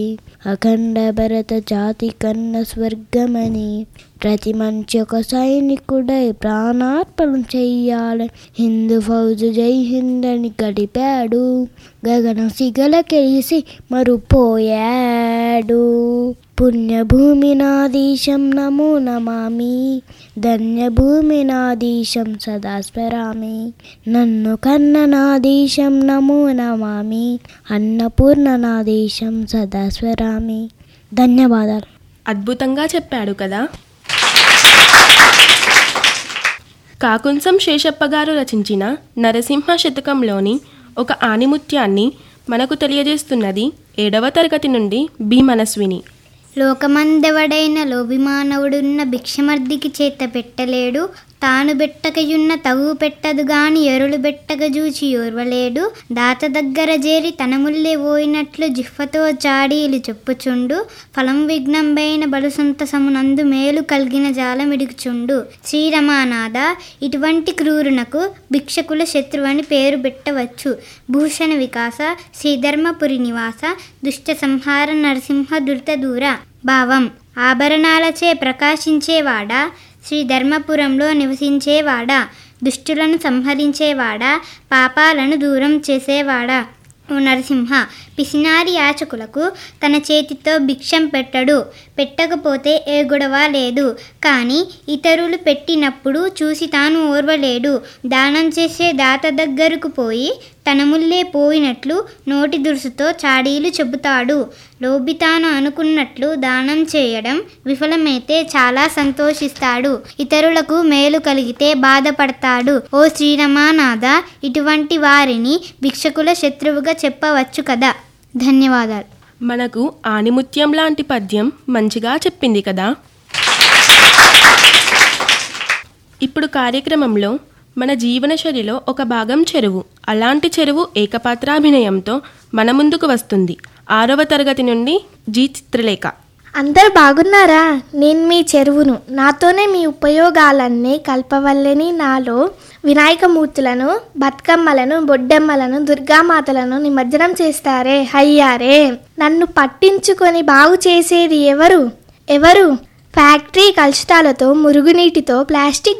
అఖండ భరత జాతి కన్న స్వర్గమని ప్రతి మంచి ఒక సైనికుడై ప్రాణార్పణ చెయ్యాలి హిందూ ఫౌజు జై హింద్ అని గడిపాడు గగన సిగలకెలిసి మరుపోయాడు పుణ్యభూమి నాదీశం నమో నమామి ధన్యభూమి నాదీశం సదా స్మరామి నన్ను కన్న నాదీశం నమో నమామి అన్నపూర్ణ నాదీశం సదా స్మరామి ధన్యవాదాలు అద్భుతంగా చెప్పాడు కదా కాకుంసం శేషప్ప గారు రచించిన నరసింహ శతకంలోని ఒక ఆణిముత్యాన్ని మనకు తెలియజేస్తున్నది ఏడవ తరగతి నుండి బి మనస్విని లోకమందెవడైన లోభిమానవుడున్న భిక్షమర్దికి చేత పెట్టలేడు తాను బెట్టకయున్న తగు పెట్టదు గాని ఎరులు బెట్టక జూచి ఓర్వలేడు దాత దగ్గర చేరి తనముల్లే పోయినట్లు జిహ్వతో చాడీలు చెప్పుచుండు ఫలం విఘ్నంబైన బలు సొంతసమునందు మేలు కలిగిన జాలమిడుచుండు శ్రీరమానాథ ఇటువంటి క్రూరునకు భిక్షకుల శత్రువని పేరు పెట్టవచ్చు భూషణ వికాస శ్రీధర్మపురి నివాస దుష్ట సంహార నరసింహ దురిత దూర భావం ఆభరణాలచే ప్రకాశించేవాడా శ్రీ ధర్మపురంలో నివసించేవాడా దుష్టులను సంహరించేవాడా పాపాలను దూరం చేసేవాడా ఓ నరసింహ పిసినారి యాచకులకు తన చేతితో భిక్షం పెట్టడు పెట్టకపోతే ఏ గొడవ లేదు కానీ ఇతరులు పెట్టినప్పుడు చూసి తాను ఓర్వలేడు దానం చేసే దాత దగ్గరకు పోయి తన ముల్లే పోయినట్లు నోటి దురుసుతో చాడీలు చెబుతాడు లోబి తాను అనుకున్నట్లు దానం చేయడం విఫలమైతే చాలా సంతోషిస్తాడు ఇతరులకు మేలు కలిగితే బాధపడతాడు ఓ శ్రీరమానాథ ఇటువంటి వారిని భిక్షకుల శత్రువుగా చెప్పవచ్చు కదా ధన్యవాదాలు మనకు ఆణిముత్యం లాంటి పద్యం మంచిగా చెప్పింది కదా ఇప్పుడు కార్యక్రమంలో మన జీవనశైలిలో ఒక భాగం చెరువు అలాంటి చెరువు ఏకపాత్రాభినయంతో మన ముందుకు వస్తుంది ఆరవ తరగతి నుండి జీ చిత్రలేఖ అందరు బాగున్నారా నేను మీ చెరువును నాతోనే మీ ఉపయోగాలన్నీ కల్పవల్లని నాలో వినాయకమూర్తులను బతుకమ్మలను బొడ్డెమ్మలను దుర్గామాతలను నిమజ్జనం చేస్తారే అయ్యారే నన్ను పట్టించుకొని బాగు చేసేది ఎవరు ఎవరు ఫ్యాక్టరీ కలుషితాలతో మురుగునీటితో ప్లాస్టిక్